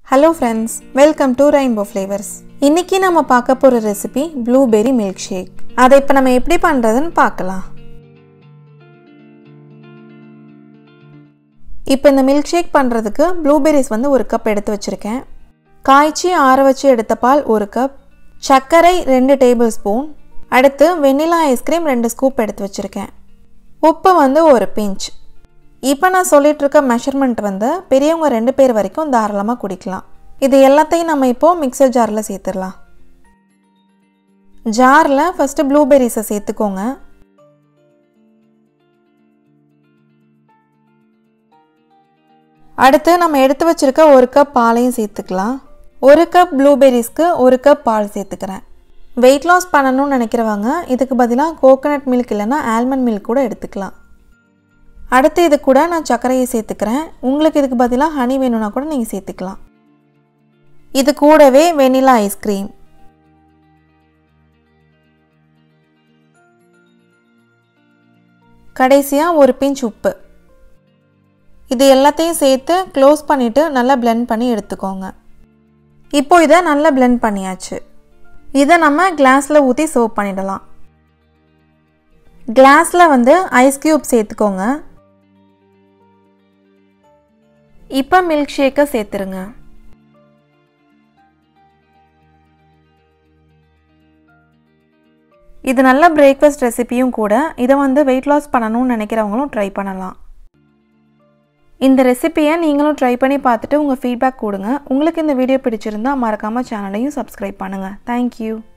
hello friends welcome to rainbow flavours இன்னைக்கு நம்ம பார்க்க போகிற ரெசிபி ப்ளூபெர்ரி மில்க் ஷேக் அதை இப்போ நம்ம எப்படி பண்ணுறதுன்னு பார்க்கலாம் இப்போ இந்த மில்க் ஷேக் பண்ணுறதுக்கு ப்ளூபெர்ரிஸ் வந்து ஒரு கப் எடுத்து வச்சுருக்கேன் காய்ச்சி ஆற வச்சு எடுத்த பால் ஒரு கப் சர்க்கரை ரெண்டு டேபிள் ஸ்பூன் அடுத்து வெண்ணிலா ஐஸ்கிரீம் ரெண்டு ஸ்கூப் எடுத்து வச்சுருக்கேன் உப்பு வந்து ஒரு பிஞ்ச் இப்போ நான் சொல்லிட்டு இருக்க மெஷர்மெண்ட் வந்து பெரியவங்க ரெண்டு பேர் வரைக்கும் தாராளமாக குடிக்கலாம் இது எல்லாத்தையும் நம்ம இப்போது மிக்சர் ஜாரில் சேர்த்துடலாம் ஜாரில் ஃபஸ்ட்டு ப்ளூபெர்ரிஸை சேர்த்துக்கோங்க அடுத்து நம்ம எடுத்து வச்சிருக்க ஒரு கப் பாலையும் சேர்த்துக்கலாம் ஒரு கப் ப்ளூபெர்ரிஸ்க்கு ஒரு கப் பால் சேர்த்துக்கிறேன் வெயிட் லாஸ் பண்ணணும்னு நினைக்கிறவங்க இதுக்கு பதிலாக கோகோனட் மில்க் இல்லைன்னா ஆல்மண்ட் மில்க் கூட எடுத்துக்கலாம் அடுத்து இது கூட நான் சர்க்கரையை சேர்த்துக்கிறேன் உங்களுக்கு இதுக்கு பதிலாக ஹனி வேணும்னா கூட நீங்கள் சேர்த்துக்கலாம் இது கூடவே வெனிலா ஐஸ்கிரீம் கடைசியாக ஒரு பிஞ்ச் உப்பு இது எல்லாத்தையும் சேர்த்து க்ளோஸ் பண்ணிவிட்டு நல்லா பிளெண்ட் பண்ணி எடுத்துக்கோங்க இப்போ இதை நல்லா பிளெண்ட் பண்ணியாச்சு இதை நம்ம கிளாஸில் ஊற்றி சர்வ் பண்ணிடலாம் கிளாஸில் வந்து ஐஸ் க்யூப் சேர்த்துக்கோங்க இப்போ மில்க் ஷேக்கை சேர்த்துருங்க இது நல்ல பிரேக்ஃபாஸ்ட் ரெசிபியும் கூட இதை வந்து வெயிட் லாஸ் பண்ணணும்னு நினைக்கிறவங்களும் ட்ரை பண்ணலாம் இந்த ரெசிப்பியை நீங்களும் ட்ரை பண்ணி பார்த்துட்டு உங்கள் ஃபீட்பேக் கொடுங்க உங்களுக்கு இந்த வீடியோ பிடிச்சிருந்தா மறக்காமல் சேனலையும் சப்ஸ்கிரைப் பண்ணுங்கள் தேங்க்யூ